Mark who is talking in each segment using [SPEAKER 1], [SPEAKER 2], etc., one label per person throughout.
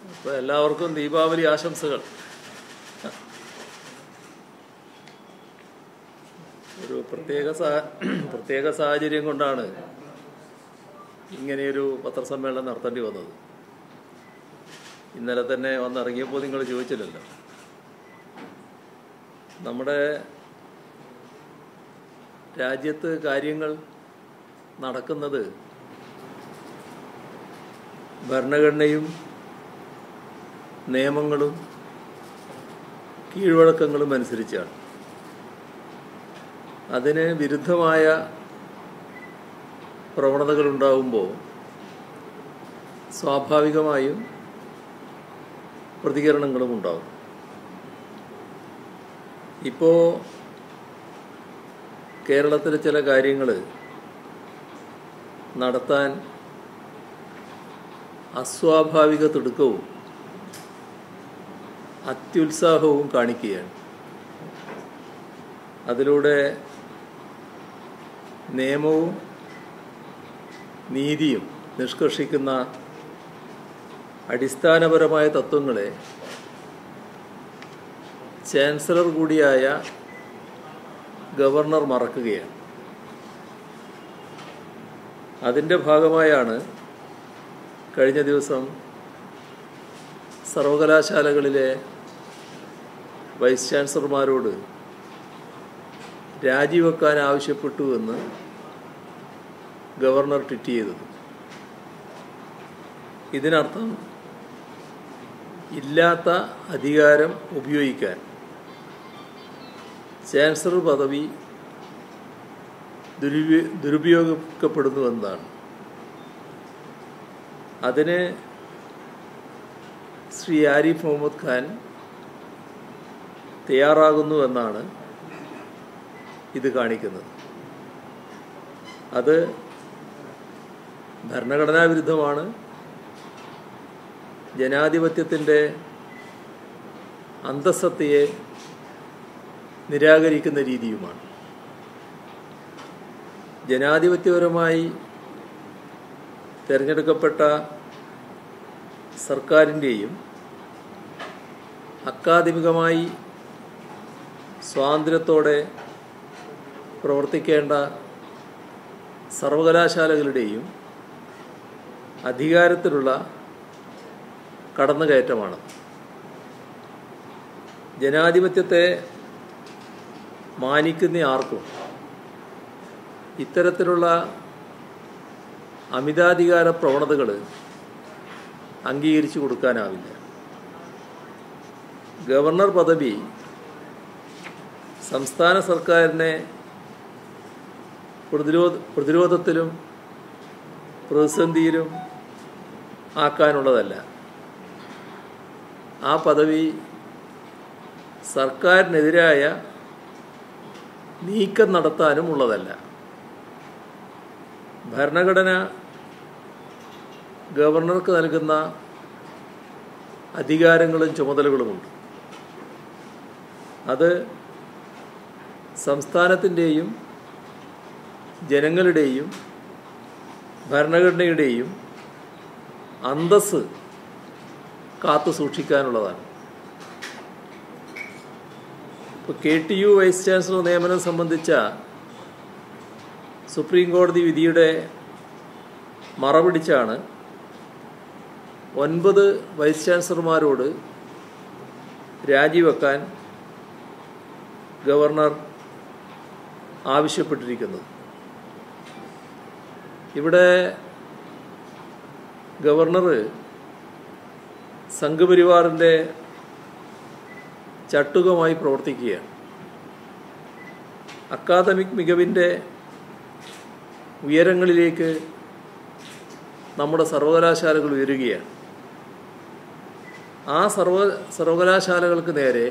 [SPEAKER 1] അപ്പോൾ എല്ലാവർക്കും ദീപാവലി ആശംസകൾ ഒരു പ്രത്യേക സാ പ്രത്യേക സാഹചര്യം കൊണ്ടാണ് ഇങ്ങനെയൊരു പത്രസമ്മേളനം നടത്തേണ്ടി വന്നത് ഇന്നലെ തന്നെ വന്നിറങ്ങിയപ്പോൾ നിങ്ങൾ ചോദിച്ചില്ലല്ലോ നമ്മുടെ രാജ്യത്ത് കാര്യങ്ങൾ നടക്കുന്നത് ഭരണഘടനയും നിയമങ്ങളും കീഴ്വഴക്കങ്ങളും അനുസരിച്ചാണ് അതിന് വിരുദ്ധമായ പ്രവണതകൾ ഉണ്ടാകുമ്പോൾ സ്വാഭാവികമായും പ്രതികരണങ്ങളും ഉണ്ടാകും ഇപ്പോൾ കേരളത്തിലെ ചില കാര്യങ്ങൾ നടത്താൻ അസ്വാഭാവിക തിടുക്കവും അത്യുത്സാഹവും കാണിക്കുകയാണ് അതിലൂടെ നിയമവും നീതിയും നിഷ്കർഷിക്കുന്ന അടിസ്ഥാനപരമായ തത്വങ്ങളെ ചാൻസലർ കൂടിയായ ഗവർണർ മറക്കുകയാണ് അതിൻ്റെ ഭാഗമായാണ് കഴിഞ്ഞ ദിവസം സർവകലാശാലകളിലെ വൈസ് ചാൻസലർമാരോട് രാജിവെക്കാൻ ആവശ്യപ്പെട്ടു എന്ന് ഗവർണർ ട്വിറ്റ് ചെയ്തത് ഇതിനർത്ഥം ഇല്ലാത്ത അധികാരം ഉപയോഗിക്കാൻ ചാൻസലർ പദവി ദുരുപയോ ദുരുപയോഗിക്കപ്പെടുന്നുവെന്നാണ് അതിന് ശ്രീ ആരിഫ് മുഹമ്മദ് ഖാൻ തയ്യാറാകുന്നുവെന്നാണ് ഇത് കാണിക്കുന്നത് അത് ഭരണഘടനാ വിരുദ്ധമാണ് ജനാധിപത്യത്തിൻ്റെ അന്തസ്സത്തയെ നിരാകരിക്കുന്ന രീതിയുമാണ് ജനാധിപത്യപരമായി തിരഞ്ഞെടുക്കപ്പെട്ട സർക്കാരിൻ്റെയും അക്കാദമികമായി സ്വാതന്ത്ര്യത്തോടെ പ്രവർത്തിക്കേണ്ട സർവകലാശാലകളുടെയും അധികാരത്തിലുള്ള കടന്നുകയറ്റമാണ് ജനാധിപത്യത്തെ മാനിക്കുന്ന ആർക്കും ഇത്തരത്തിലുള്ള അമിതാധികാര പ്രവണതകൾ അംഗീകരിച്ചു കൊടുക്കാനാവില്ല ഗവർണർ പദവി സംസ്ഥാന സർക്കാരിനെ പ്രതിരോധ പ്രതിരോധത്തിലും പ്രതിസന്ധിയിലും ആക്കാനുള്ളതല്ല ആ പദവി സർക്കാരിനെതിരായ നീക്കം നടത്താനും ഉള്ളതല്ല ഭരണഘടന ഗവർണർക്ക് നൽകുന്ന അധികാരങ്ങളും ചുമതലകളുമുണ്ട് അത് സംസ്ഥാനത്തിൻ്റെയും ജനങ്ങളുടെയും ഭരണഘടനയുടെയും അന്തസ് കാത്തു സൂക്ഷിക്കാനുള്ളതാണ് ഇപ്പോൾ K T U vice chancellor നിയമനം സംബന്ധിച്ച സുപ്രീം കോടതി വിധിയുടെ മറപിടിച്ചാണ് ഒൻപത് വൈസ് ചാൻസലർമാരോട് രാജിവെക്കാൻ ഗവർണർ ആവശ്യപ്പെട്ടിരിക്കുന്നത് ഇവിടെ ഗവർണർ സംഘപരിവാറിൻ്റെ ചട്ടുകമായി പ്രവർത്തിക്കുകയാണ് അക്കാദമിക് മികവിൻ്റെ ഉയരങ്ങളിലേക്ക് നമ്മുടെ സർവകലാശാലകൾ ഉയരുകയാണ് ആ സർവ സർവകലാശാലകൾക്ക് നേരെ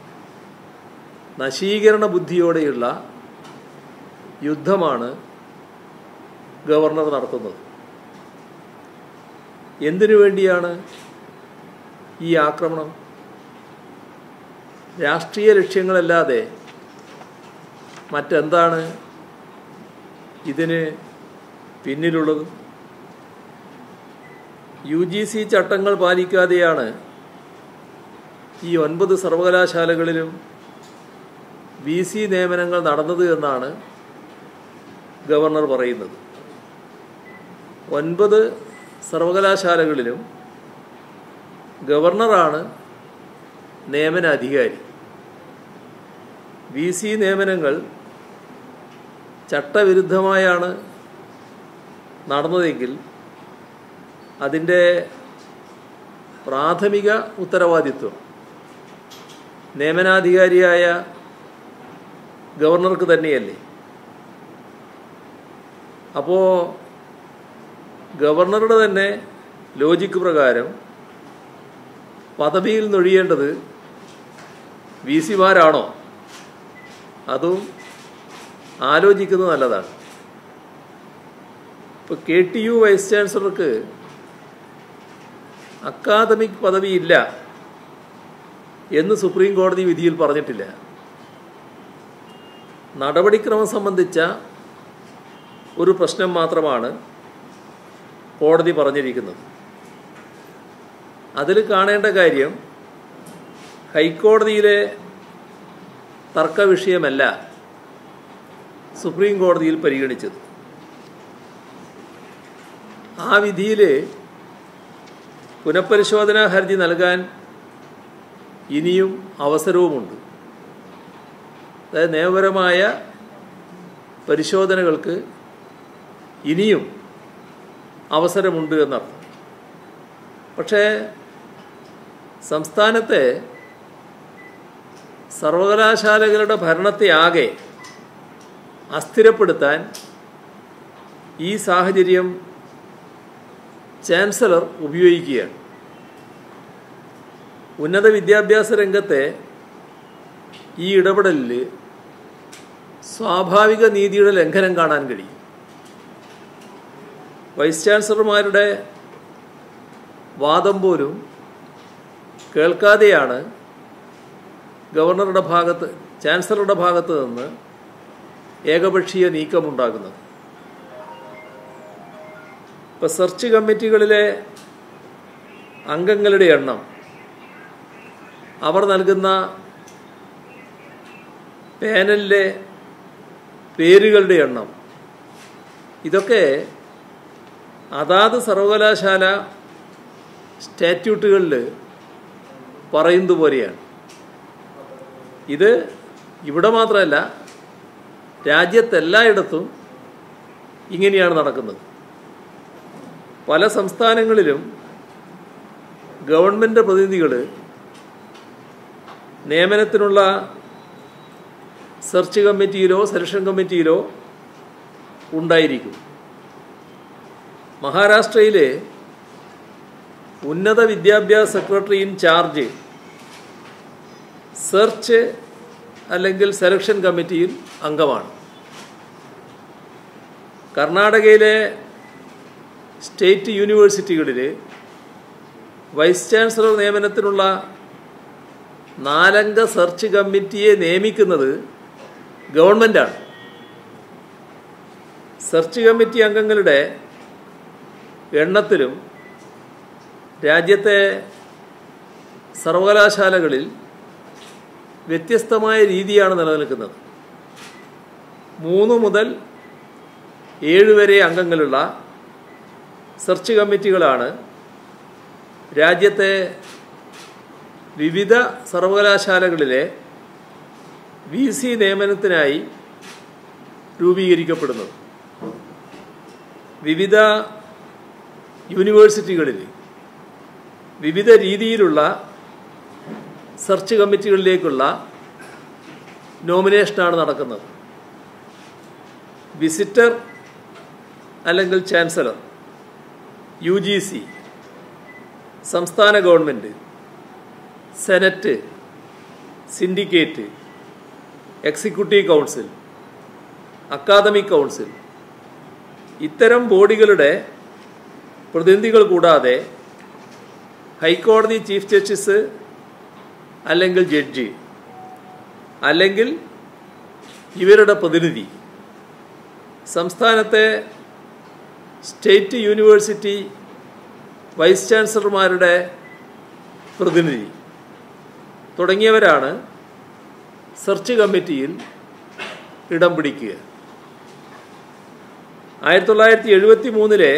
[SPEAKER 1] നശീകരണ ബുദ്ധിയോടെയുള്ള യുദ്ധമാണ് ഗവർണർ നടത്തുന്നത് എന്തിനു വേണ്ടിയാണ് ഈ ആക്രമണം രാഷ്ട്രീയ ലക്ഷ്യങ്ങളല്ലാതെ മറ്റെന്താണ് ഇതിന് പിന്നിലുള്ളത് യു ജി സി ചട്ടങ്ങൾ പാലിക്കാതെയാണ് ഈ ഒൻപത് സർവകലാശാലകളിലും വി സി നിയമനങ്ങൾ നടന്നത് എന്നാണ് ഗവർണർ പറയുന്നത് ഒൻപത് സർവകലാശാലകളിലും ഗവർണറാണ് നിയമന അധികാരി വി സി നിയമനങ്ങൾ ചട്ടവിരുദ്ധമായാണ് നടന്നതെങ്കിൽ അതിൻ്റെ പ്രാഥമിക ഉത്തരവാദിത്വം നിയമനാധികാരിയായ ഗവർണർക്ക് തന്നെയല്ലേ അപ്പോൾ ഗവർണറുടെ തന്നെ ലോജിക്ക് പ്രകാരം പദവിയിൽ നൊഴിയേണ്ടത് വി സിമാരാണോ അതും ആലോചിക്കുന്നത് നല്ലതാണ് ഇപ്പോൾ കെ ടി യു വൈസ് ചാൻസലർക്ക് അക്കാദമിക് പദവിയില്ല എന്ന് സുപ്രീം കോടതി വിധിയിൽ പറഞ്ഞിട്ടില്ല നടപടിക്രമം സംബന്ധിച്ച ഒരു പ്രശ്നം മാത്രമാണ് കോടതി പറഞ്ഞിരിക്കുന്നത് അതിൽ കാണേണ്ട കാര്യം ഹൈക്കോടതിയിലെ തർക്ക വിഷയമല്ല സുപ്രീം കോടതിയിൽ പരിഗണിച്ചത് ആ വിധിയിൽ പുനഃപരിശോധനാ ഹർജി നൽകാൻ ഇനിയും അവസരവുമുണ്ട് അതായത് നിയമപരമായ പരിശോധനകൾക്ക് ഇനിയും അവസരമുണ്ട് എന്നർത്ഥം പക്ഷേ സംസ്ഥാനത്തെ സർവകലാശാലകളുടെ ഭരണത്തെ ആകെ അസ്ഥിരപ്പെടുത്താൻ ഈ സാഹചര്യം ചാൻസലർ ഉപയോഗിക്കുകയാണ് ഉന്നത വിദ്യാഭ്യാസ രംഗത്തെ ഈ ഇടപെടലിൽ സ്വാഭാവിക നീതിയുടെ ലംഘനം കാണാൻ കഴിയും വൈസ് ചാൻസലർമാരുടെ വാദം പോലും കേൾക്കാതെയാണ് ഗവർണറുടെ ഭാഗത്ത് ചാൻസലറുടെ ഭാഗത്ത് നിന്ന് ഏകപക്ഷീയ നീക്കമുണ്ടാകുന്നത് ഇപ്പോൾ സെർച്ച് കമ്മിറ്റികളിലെ അംഗങ്ങളുടെ എണ്ണം അവർ നൽകുന്ന പാനലിലെ പേരുകളുടെ എണ്ണം ഇതൊക്കെ അതാത് സർവകലാശാല സ്റ്റാറ്റ്യൂട്ടുകളിൽ പറയുന്നത് പോലെയാണ് ഇത് ഇവിടെ മാത്രമല്ല രാജ്യത്തെല്ലായിടത്തും ഇങ്ങനെയാണ് നടക്കുന്നത് പല സംസ്ഥാനങ്ങളിലും ഗവൺമെൻറ് പ്രതിനിധികൾ നിയമനത്തിനുള്ള സെർച്ച് കമ്മിറ്റിയിലോ സെലക്ഷൻ കമ്മിറ്റിയിലോ ഉണ്ടായിരിക്കും മഹാരാഷ്ട്രയിലെ ഉന്നത വിദ്യാഭ്യാസ സെക്രട്ടറി ഇൻ ചാർജ് സെർച്ച് അല്ലെങ്കിൽ സെലക്ഷൻ കമ്മിറ്റിയിൽ അംഗമാണ് കർണാടകയിലെ സ്റ്റേറ്റ് യൂണിവേഴ്സിറ്റികളിൽ വൈസ് ചാൻസലർ നിയമനത്തിനുള്ള നാലംഗ സെർച്ച് കമ്മിറ്റിയെ നിയമിക്കുന്നത് ഗവൺമെൻറ്റാണ് സെർച്ച് കമ്മിറ്റി അംഗങ്ങളുടെ എണ്ണത്തിലും രാജ്യത്തെ സർവകലാശാലകളിൽ വ്യത്യസ്തമായ രീതിയാണ് നിലനിൽക്കുന്നത് മൂന്ന് മുതൽ ഏഴ് വരെ അംഗങ്ങളുള്ള സെർച്ച് കമ്മിറ്റികളാണ് രാജ്യത്തെ വിവിധ സർവകലാശാലകളിലെ വി സി നിയമനത്തിനായി രൂപീകരിക്കപ്പെടുന്നത് വിവിധ യൂണിവേഴ്സിറ്റികളിൽ വിവിധ രീതിയിലുള്ള സെർച്ച് കമ്മിറ്റികളിലേക്കുള്ള നോമിനേഷനാണ് നടക്കുന്നത് വിസിറ്റർ അല്ലെങ്കിൽ ചാൻസലർ യു ജി സി സംസ്ഥാന government senate syndicate executive council academic council ഇത്തരം ബോഡികളുടെ പ്രതിനിധികൾ കൂടാതെ ഹൈക്കോടതി ചീഫ് ജസ്റ്റിസ് അല്ലെങ്കിൽ ജഡ്ജി അല്ലെങ്കിൽ ഇവരുടെ പ്രതിനിധി സംസ്ഥാനത്തെ സ്റ്റേറ്റ് യൂണിവേഴ്സിറ്റി വൈസ് ചാൻസലർമാരുടെ പ്രതിനിധി തുടങ്ങിയവരാണ് സെർച്ച് കമ്മിറ്റിയിൽ ഇടം പിടിക്കുക ആയിരത്തി തൊള്ളായിരത്തി എഴുപത്തി മൂന്നിലെ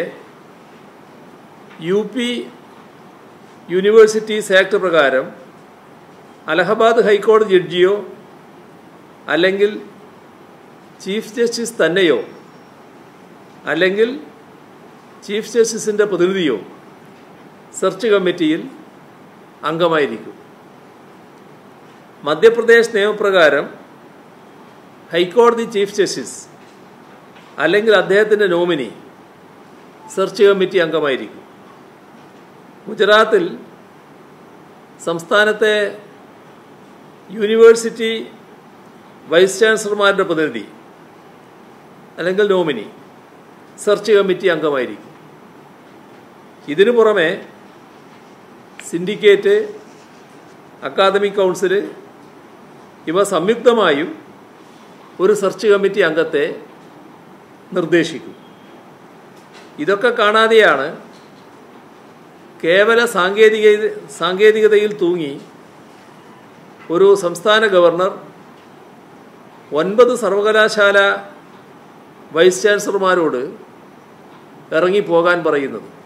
[SPEAKER 1] യു പി യൂണിവേഴ്സിറ്റീസ് ആക്ട് പ്രകാരം അലഹബാദ് ഹൈക്കോടതി ജഡ്ജിയോ അല്ലെങ്കിൽ ചീഫ് ജസ്റ്റിസ് തന്നെയോ അല്ലെങ്കിൽ ചീഫ് ജസ്റ്റിസിൻ്റെ പ്രതിനിധിയോ സെർച്ച് കമ്മിറ്റിയിൽ അംഗമായിരിക്കും മധ്യപ്രദേശ് നിയമപ്രകാരം ഹൈക്കോടതി ചീഫ് ജസ്റ്റിസ് അല്ലെങ്കിൽ അദ്ദേഹത്തിൻ്റെ നോമിനി സെർച്ച് കമ്മിറ്റി അംഗമായിരിക്കും ഗുജറാത്തിൽ സംസ്ഥാനത്തെ യൂണിവേഴ്സിറ്റി വൈസ് ചാൻസലർമാരുടെ പ്രതിനിധി അല്ലെങ്കിൽ നോമിനി സെർച്ച് കമ്മിറ്റി അംഗമായിരിക്കും ഇതിനു പുറമെ സിൻഡിക്കേറ്റ് അക്കാദമിക് കൗൺസിൽ ഇവ സംയുക്തമായും ഒരു സെർച്ച് കമ്മിറ്റി അംഗത്തെ നിർദ്ദേശിക്കും ഇതൊക്കെ കാണാതെയാണ് കേവല സാങ്കേതിക സാങ്കേതികതയിൽ തൂങ്ങി ഒരു സംസ്ഥാന ഗവർണർ ഒൻപത് സർവകലാശാല വൈസ് ചാൻസലർമാരോട് ഇറങ്ങിപ്പോകാൻ പറയുന്നത്